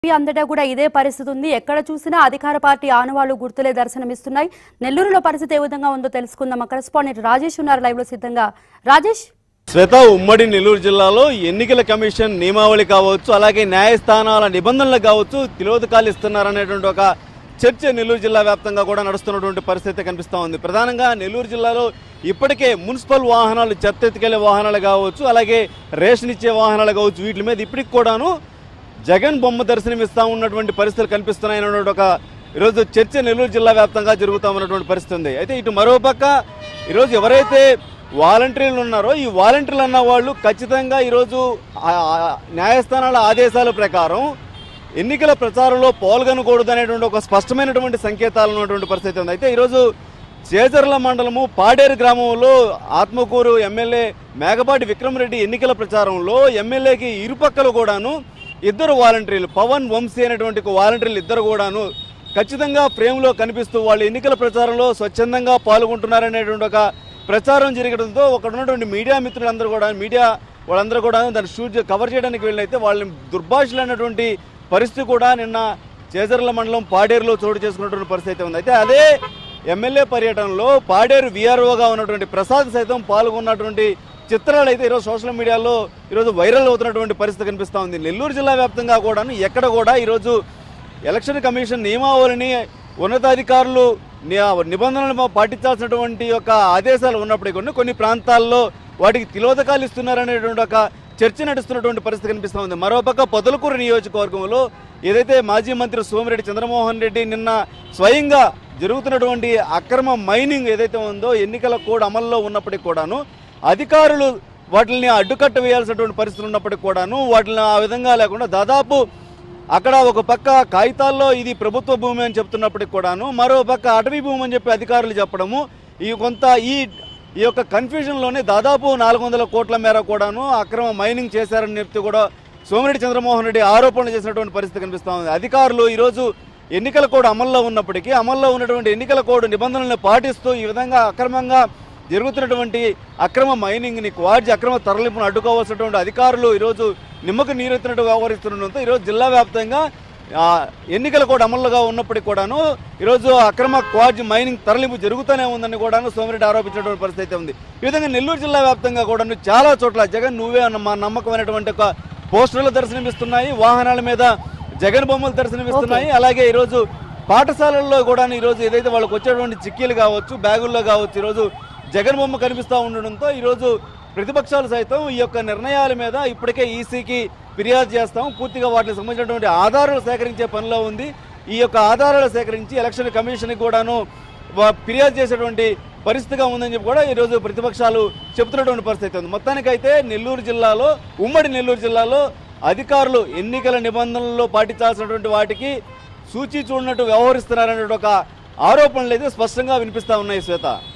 AP అంతటా కూడా ఇదే పరిస్థితి ఉంది ఎక్కడ చూసినా అధికార పార్టీ ఆనవాళ్లు గుర్తులే దర్శనమిస్తున్నాయి నెల్లూరులో పరిస్థితి ఏ విధంగా ఉందో తెలుసుకుందాం మా కరెస్పాండెంట్ రాజేష్ ఉన్నారు లైవ్ లో సిద్ధంగా రాజేష్ శ్వేత ఉమ్మడి నెల్లూరు జిల్లాలో ఎన్నికల కమిషన్ నియమావళి కావచ్చు అలాగే న్యాయస్థానాల నిబంధనలు కావచ్చు తిలోదకాలు ఇస్తున్నారనేటువంటి ఒక చర్చ నెల్లూరు జిల్లా వ్యాప్తంగా కూడా నడుస్తున్నటువంటి పరిస్థితి కనిపిస్తూ ఉంది ప్రధానంగా నెల్లూరు జిల్లాలో ఇప్పటికే మున్సిపల్ వాహనాలు చెత్త ఎత్తుకెళ్లే వాహనాలు కావచ్చు అలాగే రేషన్ ఇచ్చే వాహనాలు కావచ్చు వీటి మీద ఇప్పటికి కూడాను జగన్ బొమ్మ దర్శనం ఇస్తా ఉన్నటువంటి పరిస్థితులు కనిపిస్తున్నాయన్నటువంటి ఒక ఈరోజు చర్చ నెల్లూరు జిల్లా వ్యాప్తంగా జరుగుతా ఉన్నటువంటి పరిస్థితి ఉంది అయితే ఇటు మరోపక్క ఈరోజు ఎవరైతే వాలంటీర్లు ఉన్నారో ఈ వాలంటీర్లు అన్న వాళ్ళు ఖచ్చితంగా ఈరోజు ఆ- ఆ న్యాయస్థానాల ఆదేశాల ప్రకారం ఎన్నికల ప్రచారంలో పాల్గొనకూడదు అనేటువంటి ఒక స్పష్టమైనటువంటి సంకేతాలు ఉన్నటువంటి పరిస్థితి ఉంది అయితే ఈరోజు చేజర్ల మండలము పాడేరు గ్రామంలో ఆత్మకూరు ఎమ్మెల్యే మేకపాటి విక్రమరెడ్డి ఎన్నికల ప్రచారంలో ఎమ్మెల్యేకి ఇరుపక్కలు కూడాను ఇద్దరు వాలంటీర్లు పవన్ వంశీ అనేటువంటి ఒక వాలంటీర్లు ఇద్దరు కూడాను ఖచ్చితంగా ఫ్రేమ్లో కనిపిస్తూ వాళ్ళు ఎన్నికల ప్రచారంలో స్వచ్ఛందంగా పాల్గొంటున్నారనేటువంటి ఒక ప్రచారం జరగడంతో అక్కడ ఉన్నటువంటి మీడియా మిత్రులందరూ కూడా మీడియా వాళ్ళందరూ కూడా దాన్ని షూట్ చే- కవర్ చేయడానికి వెళ్ళైతే వాళ్ళని దుర్భాషలు అన్నటువంటి పరిస్థితి కూడా నిన్న చేజర్ల మండలం పాడేరులో చోటు చేసుకున్నటువంటి పరిస్థితి ఉంది అయితే అదే ఎమ్మెల్యే పర్యటనలో పాడేరు విఆర్ఓగా ఉన్నటువంటి ప్రసాద్ సైతం పాల్గొన్నటువంటి చిత్రాలు అయితే ఈరోజు సోషల్ మీడియాలో ఈరోజు వైరల్ అవుతున్నటువంటి పరిస్థితి కనిపిస్తూ ఉంది నెల్లూరు జిల్లా వ్యాప్తంగా కూడాను ఎక్కడ కూడా ఈరోజు ఎలక్షన్ కమిషన్ నియమావళిని ఉన్నతాధికారులు ని- నిబంధనలు పాటించాల్సినటువంటి యొక్క ఆదేశాలు ఉన్నప్పటికీ కూడా కొన్ని ప్రాంతాల్లో వాటికి తిలోదకాలు ఇస్తున్నారనేటువంటి ఒక చర్చ నడుస్తున్నటువంటి పరిస్థితి కనిపిస్తూ ఉంది మరోపక్క పొదలకూరు నియోజకవర్గంలో ఏదైతే మాజీ మంత్రి సోమిరెడ్డి చంద్రమోహన్ రెడ్డి నిన్న స్వయంగా జరుగుతున్నటువంటి అక్రమ మైనింగ్ ఏదైతే ఉందో ఎన్నికల కోడ్ అమల్లో ఉన్నప్పటికీ కూడాను అధికారులు వాటిని అడ్డుకట్ట వేయాల్సినటువంటి పరిస్థితులు ఉన్నప్పటికీ కూడాను వాటిని ఆ విధంగా లేకుండా దాదాపు అక్కడ ఒక పక్క కాగితాల్లో ఇది ప్రభుత్వ భూమి అని చెప్తున్నప్పటికి కూడాను మరో పక్క అటవీ భూమి అని చెప్పి అధికారులు చెప్పడము ఈ కొంత ఈ ఈ యొక్క కన్ఫ్యూజన్లోనే దాదాపు నాలుగు వందల కోట్ల మేర కూడాను అక్రమ మైనింగ్ చేశారని చెప్తూ కూడా సోమిరెడ్డి చంద్రమోహన్ రెడ్డి ఆరోపణలు చేసినటువంటి పరిస్థితి కనిపిస్తూ ఉంది అధికారులు ఈరోజు ఎన్నికల కోడ్ అమల్లో ఉన్నప్పటికీ అమల్లో ఉన్నటువంటి ఎన్నికల కోడ్ నిబంధనలను పాటిస్తూ ఈ విధంగా అక్రమంగా జరుగుతున్నటువంటి అక్రమ మైనింగ్ని క్వాడ్జి అక్రమ తరలింపును అడ్డుకోవాల్సినటువంటి అధికారులు ఈరోజు నిమ్మకు నీరెత్తినట్టు వ్యవహరిస్తుండడంతో ఈరోజు జిల్లా వ్యాప్తంగా ఆ, ఎన్నికల కూడా అమలుగా ఉన్నప్పటికీ కూడాను ఈరోజు అక్రమ క్వాడ్జి మైనింగ్ తరలింపు జరుగుతూనే ఉందని కూడాను సోమిరెడ్డి ఆరోపించినటువంటి పరిస్థితి అయితే ఉంది ఈ విధంగా నెల్లూరు జిల్లా వ్యాప్తంగా కూడాను చాలా చోట్ల జగన్ నువ్వే అన్న మా నమ్మకమైనటువంటి ఒక పోస్టర్లు దర్శనమిస్తున్నాయి వాహనాల మీద జగన్ బొమ్మలు దర్శనమిస్తున్నాయి అలాగే ఈరోజు పాఠశాలల్లో కూడా ఈరోజు ఏదైతే వాళ్ళకి వచ్చేటువంటి చిక్కీలు కావచ్చు బ్యాగుల్లో కావచ్చు ఈరోజు జగన్ బొమ్మ కనిపిస్తూ ఉండడంతో ఈరోజు ప్రతిపక్షాలు సైతం ఈ యొక్క నిర్ణయాల మీద ఇప్పటికే ఈసీకి ఫిర్యాదు చేస్తాం పూర్తిగా వాటికి సంబంధించినటువంటి ఆధారాలు సేకరించే పనిలో ఉంది ఈ యొక్క ఆధారాలు సేకరించి ఎలక్షన్ కమిషన్కి కూడాను వా- ఫిర్యాదు చేసేటువంటి పరిస్థితిగా ఉందని చెప్పి కూడా ఈరోజు ప్రతిపక్షాలు చెబుతున్నటువంటి పరిస్థితి ఉంది మొత్తానికైతే నెల్లూరు జిల్లాలో ఉమ్మడి నెల్లూరు జిల్లాలో అధికారులు ఎన్నికల నిబంధనల్లో పాటించాల్సినటువంటి వాటికి సూచి చూడనట్టు వ్యవహరిస్తున్నారనే ఒక ఆరోపణలు అయితే స్పష్టంగా వినిపిస్తా ఉన్నాయి శ్వేత